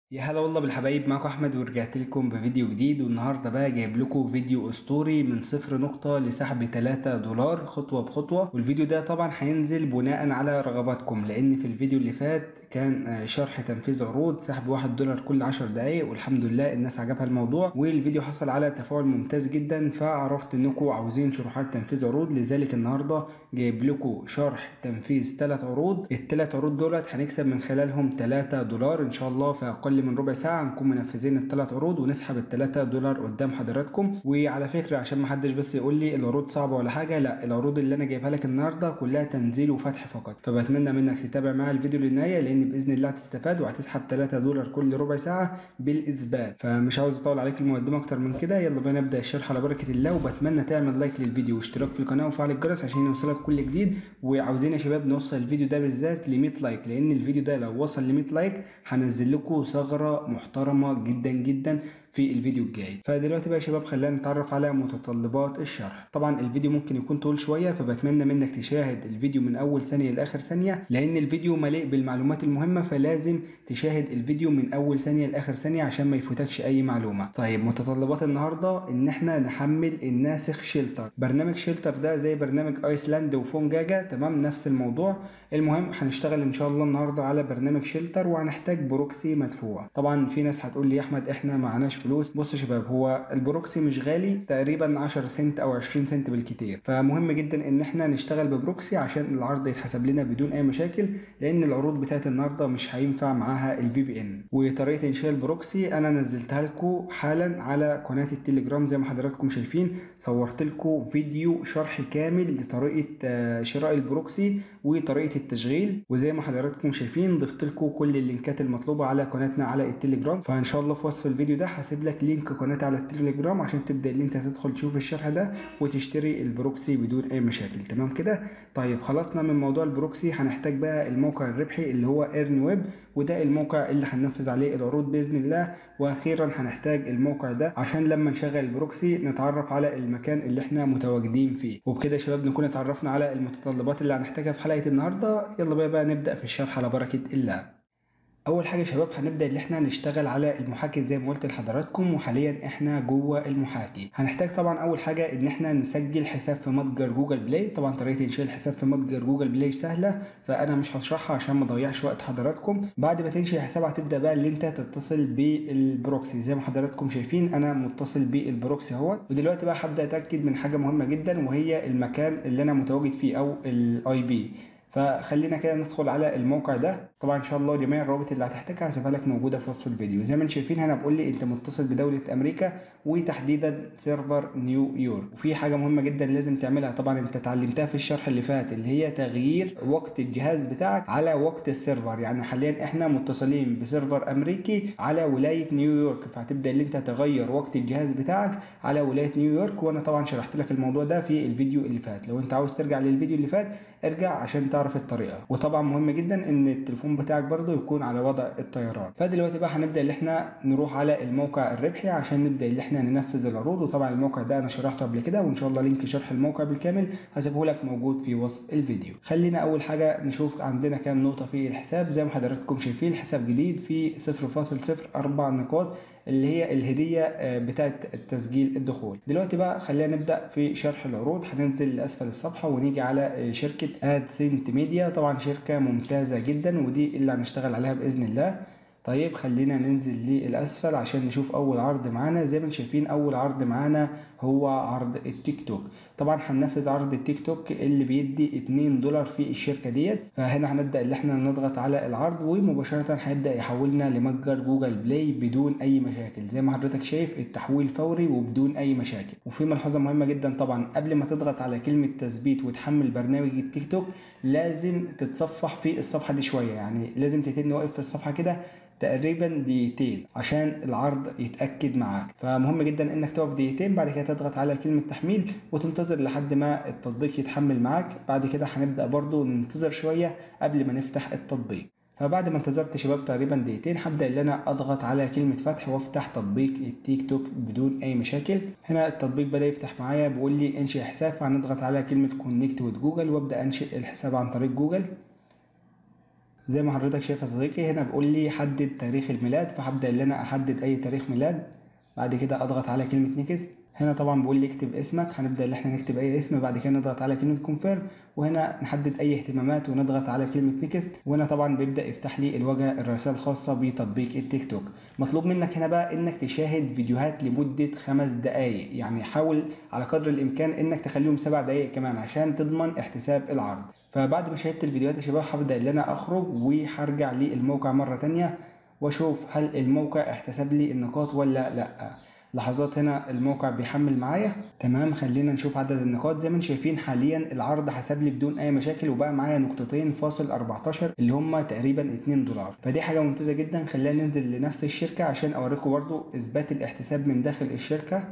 يا هلا والله بالحبايب معاكم احمد ورجعت لكم بفيديو جديد والنهارده بقى جايب لكم فيديو اسطوري من صفر نقطة لسحب 3 دولار خطوة بخطوة والفيديو ده طبعا هينزل بناء على رغباتكم لان في الفيديو اللي فات كان آه، شرح تنفيذ عروض سحب 1 دولار كل 10 دقايق والحمد لله الناس عجبها الموضوع والفيديو حصل على تفاعل ممتاز جدا فعرفت انكم عاوزين شروحات تنفيذ عروض لذلك النهارده جايب لكم شرح تنفيذ 3 عروض الثلاث عروض دولت هنكسب من خلالهم 3 دولار ان شاء الله في اقل من ربع ساعه نكون منفذين الثلاث عروض ونسحب ال 3 دولار قدام حضراتكم وعلى فكره عشان ما حدش بس يقول لي العروض صعبه ولا حاجه لا العروض اللي انا جايبها لك النهارده كلها تنزيل وفتح فقط فبتمنى منك تتابع معايا الفيديو للنهايه لان باذن الله هتستفاد وهتسحب 3 دولار كل ربع ساعه بالاثبات فمش عاوز اطول عليك المقدمه اكتر من كده يلا بينا نبدا الشرح على بركه الله وبتمنى تعمل لايك للفيديو واشتراك في القناه وفعل الجرس عشان يوصلك كل جديد وعاوزين يا شباب نوصل الفيديو ده بالذات ل 100 لايك لان الفيديو ده لو وصل ل 100 لايك هنزل لكم ثغره محترمه جدا جدا في الفيديو الجاي فدلوقتي بقى يا شباب خلينا نتعرف على متطلبات الشرح طبعا الفيديو ممكن يكون طول شويه فبتمنى منك تشاهد الفيديو من اول ثانيه لاخر ثانيه لان الفيديو مليء بالمعلومات المهمه فلازم تشاهد الفيديو من اول ثانيه لاخر ثانيه عشان ما يفوتكش اي معلومه طيب متطلبات النهارده ان احنا نحمل الناسخ شيلتر برنامج شيلتر ده زي برنامج ايسلاند وفون جاجا تمام نفس الموضوع المهم هنشتغل ان شاء الله النهارده على برنامج شيلتر وهنحتاج بروكسي مدفوع طبعا في ناس هتقول لي يا احمد احنا معناش فلوس بص يا شباب هو البروكسي مش غالي تقريبا 10 سنت او 20 سنت بالكتير فمهم جدا ان احنا نشتغل ببروكسي عشان العرض يتحسب لنا بدون اي مشاكل لان العروض بتاعت النهارده مش هينفع معاها الفي بي ان وطريقه انشاء البروكسي انا نزلتها لكم حالا على قناه التليجرام زي ما حضراتكم شايفين صورت لكم فيديو شرح كامل لطريقه آه، شراء البروكسي وطريقه التشغيل وزي ما حضراتكم شايفين ضفت لكم كل اللينكات المطلوبه على قناتنا على التليجرام فان شاء الله في وصف الفيديو ده هسيب لك لينك قناتي على التليجرام عشان تبدا ان انت تدخل تشوف الشرح ده وتشتري البروكسي بدون اي مشاكل تمام كده طيب خلصنا من موضوع البروكسي هنحتاج بقى الموقع الربحي اللي هو ايرن ويب وده الموقع اللي هننفذ عليه العروض باذن الله واخيرا هنحتاج الموقع ده عشان لما نشغل البروكسي نتعرف على المكان اللي احنا متواجدين فيه وبكده يا شباب نكون اتعرفنا على المتطلبات اللي هنحتاجها في حلقه النهارده يلا بقى, بقى نبدا في الشرح على بركه الله اول حاجه يا شباب هنبدا ان احنا نشتغل على المحاكي زي ما قلت لحضراتكم وحاليا احنا جوه المحاكي هنحتاج طبعا اول حاجه ان احنا نسجل حساب في متجر جوجل بلاي طبعا طريقه انشاء الحساب في متجر جوجل بلاي سهله فانا مش هشرحها عشان ما اضيعش وقت حضراتكم بعد ما تنشئ حساب هتبدا بقى اللي انت تتصل بالبروكسي زي ما حضراتكم شايفين انا متصل بالبروكسي اهوت ودلوقتي بقى هبدا اتاكد من حاجه مهمه جدا وهي المكان اللي انا متواجد فيه او الاي بي فخلينا كده ندخل على الموقع ده طبعا ان شاء الله جميع الروابط اللي هتحتاجها هسيبها لك موجوده في وصف الفيديو زي ما انتم شايفين هنا بقول لي انت متصل بدوله امريكا وتحديدا سيرفر نيويورك وفي حاجه مهمه جدا لازم تعملها طبعا انت اتعلمتها في الشرح اللي فات اللي هي تغيير وقت الجهاز بتاعك على وقت السيرفر يعني حاليا احنا متصلين بسيرفر امريكي على ولايه نيويورك فهتبدا ان انت تغير وقت الجهاز بتاعك على ولايه نيويورك وانا طبعا شرحت لك الموضوع ده في الفيديو اللي فات لو انت عاوز ترجع للفيديو اللي فات ارجع عشان تعرف الطريقه وطبعا مهم جدا ان التليفون بتاعك برضو يكون على وضع الطيران فدلوقتي بقى هنبدا ان احنا نروح على الموقع الربحي عشان نبدا ان احنا ننفذ العروض وطبعا الموقع ده انا شرحته قبل كده وان شاء الله لينك شرح الموقع بالكامل هسيبه لك موجود في وصف الفيديو خلينا اول حاجه نشوف عندنا كام نقطه في الحساب زي ما حضراتكم شايفين الحساب جديد في 0.04 نقاط اللي هي الهدية بتاعة تسجيل الدخول دلوقتي بقى خلينا نبدأ في شرح العروض هننزل لأسفل الصفحة ونيجي على شركة ادسنت ميديا طبعا شركة ممتازة جدا ودي اللي هنشتغل عليها بإذن الله طيب خلينا ننزل للأسفل عشان نشوف أول عرض معانا زي ما شايفين أول عرض معانا هو عرض التيك توك طبعا هننفذ عرض التيك توك اللي بيدي 2 دولار في الشركة ديت فهنا هنبدأ اللي احنا نضغط على العرض ومباشرة هيبدأ يحولنا لمتجر جوجل بلاي بدون أي مشاكل زي ما حضرتك شايف التحويل فوري وبدون أي مشاكل وفي ملحوظة مهمة جدا طبعا قبل ما تضغط على كلمة تثبيت وتحمل برنامج التيك توك لازم تتصفح في الصفحة دي شوية يعني لازم تتن واقف في الصفحة كده تقريبا دقيقتين عشان العرض يتاكد معاك فمهم جدا انك تقف دقيقتين بعد كده تضغط على كلمه تحميل وتنتظر لحد ما التطبيق يتحمل معاك بعد كده هنبدا برضو ننتظر شويه قبل ما نفتح التطبيق فبعد ما انتظرت شباب تقريبا دقيقتين هبدا ان انا اضغط على كلمه فتح وافتح تطبيق التيك توك بدون اي مشاكل هنا التطبيق بدا يفتح معايا بيقول لي انشئ حساب فهنضغط على كلمه كونكت وذ جوجل وابدا انشئ الحساب عن طريق جوجل زي ما حضرتك شايف يا صديقي هنا بيقول لي حدد تاريخ الميلاد فهبدأ ان انا احدد اي تاريخ ميلاد بعد كده اضغط على كلمة نيكست هنا طبعا بيقول لي اكتب اسمك هنبدأ ان احنا نكتب اي اسم بعد كده نضغط على كلمة كونفيرم وهنا نحدد اي اهتمامات ونضغط على كلمة نيكست وهنا طبعا بيبدأ يفتح لي الواجهة الرئيسية الخاصة بتطبيق التيك توك مطلوب منك هنا بقى انك تشاهد فيديوهات لمدة خمس دقايق يعني حاول على قدر الامكان انك تخليهم سبع دقايق كمان عشان تضمن احتساب العرض فبعد ما شاهدت الفيديوهات يا شباب هبدأ ان انا اخرج وهرجع للموقع مرة تانية واشوف هل الموقع احتسب لي النقاط ولا لا لحظات هنا الموقع بيحمل معايا تمام خلينا نشوف عدد النقاط زي ما انتم شايفين حاليا العرض حسب لي بدون اي مشاكل وبقى معايا نقطتين فاصل 14 اللي هم تقريبا 2 دولار فدي حاجه ممتازه جدا خلينا ننزل لنفس الشركه عشان اوريكم برضو اثبات الاحتساب من داخل الشركه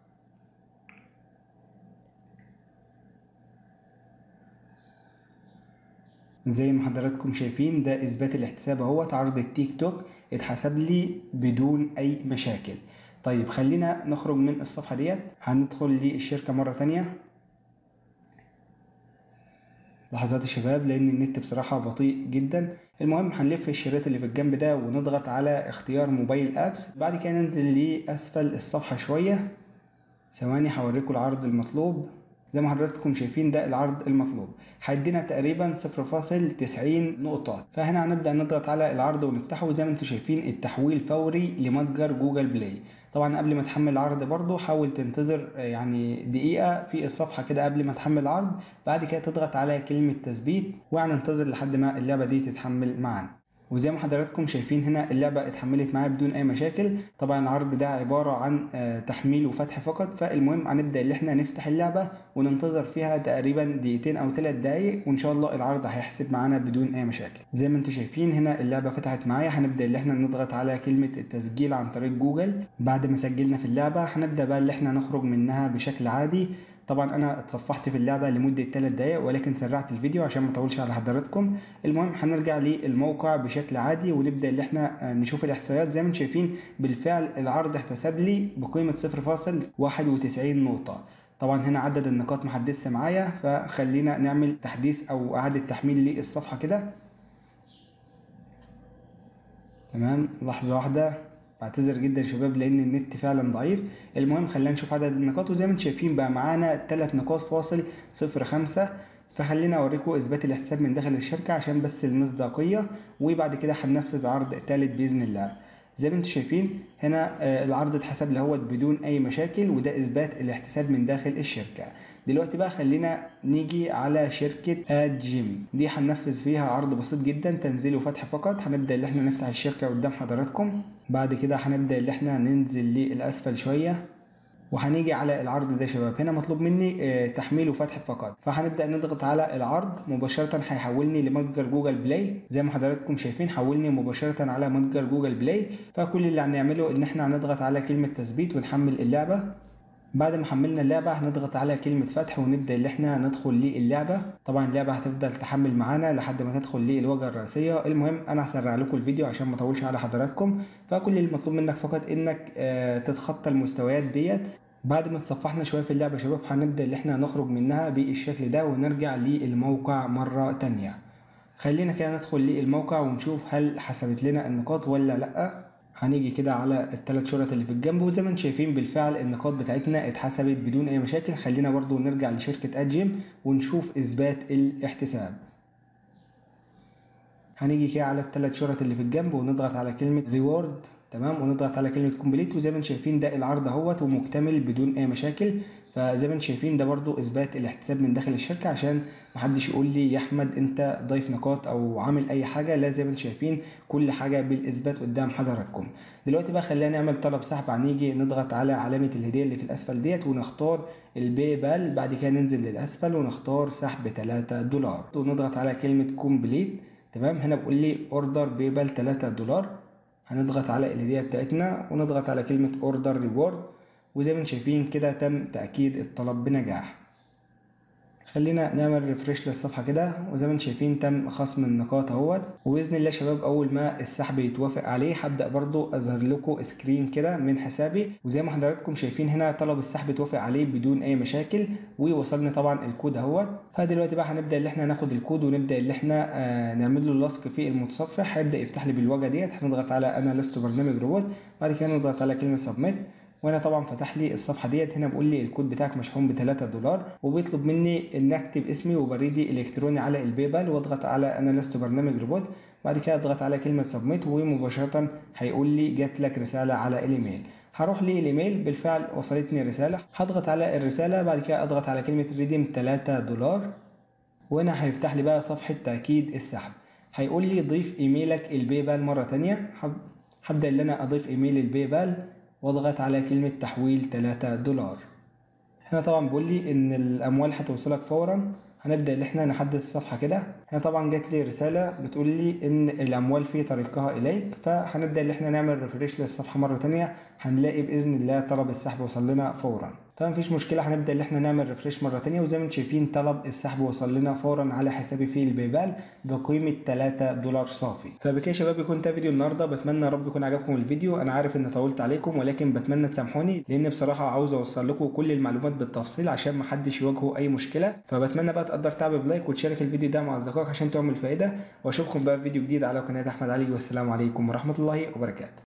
زي ما حضراتكم شايفين ده اثبات الاحتساب اهوت عرض التيك توك اتحسب لي بدون اي مشاكل طيب خلينا نخرج من الصفحة ديت هندخل للشركة مرة تانية لحظات يا شباب لان النت بصراحة بطيء جدا المهم هنلف الشريط اللي في الجنب ده ونضغط على اختيار موبايل ابس بعد كده ننزل لاسفل الصفحة شوية ثواني هوريكم العرض المطلوب زي ما حضراتكم شايفين ده العرض المطلوب هيدينا تقريبا 0.90 نقطة فهنا هنبدأ نضغط على العرض ونفتحه زي ما انتم شايفين التحويل فوري لمتجر جوجل بلاي طبعا قبل ما تحمل العرض برضو حاول تنتظر يعني دقيقة في الصفحة كده قبل ما تحمل العرض بعد كده تضغط على كلمة تثبيت وهننتظر لحد ما اللعبة دي تتحمل معانا وزي ما حضراتكم شايفين هنا اللعبة اتحملت معايا بدون أي مشاكل طبعا العرض ده عبارة عن تحميل وفتح فقط فالمهم هنبدأ اللي احنا نفتح اللعبة وننتظر فيها تقريبا دقيقتين أو ثلاث دقايق وإن شاء الله العرض هيحسب معانا بدون أي مشاكل زي ما انتم شايفين هنا اللعبة فتحت معايا هنبدأ اللي احنا نضغط على كلمة التسجيل عن طريق جوجل بعد ما سجلنا في اللعبة هنبدأ بقى اللي احنا نخرج منها بشكل عادي طبعا انا اتصفحت في اللعبه لمده 3 دقايق ولكن سرعت الفيديو عشان ما اطولش على حضراتكم المهم هنرجع للموقع بشكل عادي ونبدا اللي احنا نشوف الاحصائيات زي ما انتم شايفين بالفعل العرض احتسب لي بقيمه 0.91 نقطه طبعا هنا عدد النقاط محدثش معايا فخلينا نعمل تحديث او اعاده تحميل للصفحه كده تمام لحظه واحده بعتذر جدا يا شباب لان النت فعلا ضعيف المهم خلينا نشوف عدد النقاط وزي ما انتم شايفين بقى معانا 3 نقاط فاصل صفر خمسة فخلينا اوريكم اثبات الاحتساب من داخل الشركه عشان بس المصداقيه وبعد كده هننفذ عرض ثالث باذن الله زي ما انتم شايفين هنا العرض اتحسب لهوت بدون اي مشاكل وده اثبات الاحتساب من داخل الشركه دلوقتي بقى خلينا نيجي على شركة اد جيم دي هننفذ فيها عرض بسيط جدا تنزيل وفتح فقط هنبدأ اللي احنا نفتح الشركة قدام حضراتكم بعد كده هنبدأ اللي احنا ننزل للأسفل شوية وهنيجي على العرض ده يا شباب هنا مطلوب مني تحميل وفتح فقط فهنبدا نضغط على العرض مباشره هيحولني لمتجر جوجل بلاي زي ما حضراتكم شايفين حولني مباشره على متجر جوجل بلاي فكل اللي هنعمله ان احنا هنضغط على كلمه تثبيت ونحمل اللعبه بعد ما حملنا اللعبة هنضغط على كلمة فتح ونبدأ اللي احنا ندخل للعبة طبعا اللعبة هتفضل تحمل معانا لحد ما تدخل للواجهة الرئيسية المهم انا هسرع لكم الفيديو عشان ما اطولش على حضراتكم فكل المطلوب منك فقط انك اه تتخطى المستويات ديت بعد ما تصفحنا شوية في اللعبة يا شباب هنبدأ اللي احنا نخرج منها بالشكل ده ونرجع للموقع مرة تانية خلينا كده ندخل للموقع ونشوف هل حسبت لنا النقاط ولا لأ هنيجي كده على الثلاث شرط اللي في الجنب وزي ما انتم شايفين بالفعل النقاط بتاعتنا اتحسبت بدون اي مشاكل خلينا برضو نرجع لشركة ادجيم ونشوف اثبات الاحتساب هنيجي كده على الثلاث شرط اللي في الجنب ونضغط على كلمة ريورد تمام ونضغط على كلمة كومبليت وزي ما انتم شايفين ده العرض اهوت ومكتمل بدون اي مشاكل فزي ما انتم شايفين ده برضو اثبات الاحتساب من داخل الشركة عشان محدش يقول لي يا احمد انت ضايف نقاط او عامل اي حاجة لا زي ما انتم شايفين كل حاجة بالاثبات قدام حضراتكم دلوقتي بقى خلينا نعمل طلب سحب هنيجي نضغط على علامة الهدية اللي في الاسفل ديت ونختار الباي بال بعد كده ننزل للاسفل ونختار سحب 3 دولار ونضغط على كلمة كومبليت تمام هنا بيقول لي اوردر باي بال 3 دولار هنضغط على الهدية بتاعتنا ونضغط على كلمة اوردر ريورد وزي ما انتم شايفين كده تم تأكيد الطلب بنجاح خلينا نعمل ريفريش للصفحه كده وزي ما انتم شايفين تم خصم النقاط اهوت وباذن الله يا شباب اول ما السحب يتوافق عليه هبدا برضو اظهر لكم سكرين كده من حسابي وزي ما حضراتكم شايفين هنا طلب السحب اتوافق عليه بدون اي مشاكل ووصلني طبعا الكود اهوت فدلوقتي بقى هنبدا اللي احنا ناخد الكود ونبدا اللي احنا آه نعمل له لاسك في المتصفح هيبدا يفتح لي بالواجهه ديت هنضغط على انا لست برنامج روبوت بعد كده نضغط على كلمه سبميت وانا طبعا فتح لي الصفحه ديت هنا بيقول لي الكود بتاعك مشحون ب 3 دولار وبيطلب مني ان اكتب اسمي وبريدي الالكتروني على البيبال واضغط على انا لست برنامج روبوت بعد كده اضغط على كلمه سبميت ومباشره هيقول لي جات لك رساله على الايميل هروح للايميل بالفعل وصلتني رساله هضغط على الرساله بعد كده اضغط على كلمه ريديم 3 دولار وهنا هيفتح لي بقى صفحه تاكيد السحب هيقول لي ضيف ايميلك البيبال مره تانية هبدا ان انا اضيف ايميل البيبال واضغط على كلمة تحويل 3 دولار هنا طبعا بيقول لي ان الاموال هتوصلك فورا هنبدا ان احنا نحدث الصفحه كده هنا طبعا جات لي رساله بتقول لي ان الاموال في طريقها اليك فهنبدا ان احنا نعمل ريفريش للصفحه مره تانية هنلاقي باذن الله طلب السحب وصل لنا فورا فمفيش مشكله هنبدا ان احنا نعمل ريفريش مره تانية وزي ما انتم شايفين طلب السحب وصل لنا فورا على حسابي في البيبال بقيمه 3 دولار صافي فبكده يا شباب يكون ده فيديو النهارده بتمنى يا رب يكون عجبكم الفيديو انا عارف ان طولت عليكم ولكن بتمنى تسامحوني لان بصراحه عاوز اوصل لكم كل المعلومات بالتفصيل عشان ما حدش يواجهه اي مشكله فبتمنى بقى تقدر تعب بلايك وتشارك الفيديو ده مع اصدقائك عشان تعمل فائده واشوفكم بقى في فيديو جديد على قناه احمد علي والسلام عليكم ورحمه الله وبركاته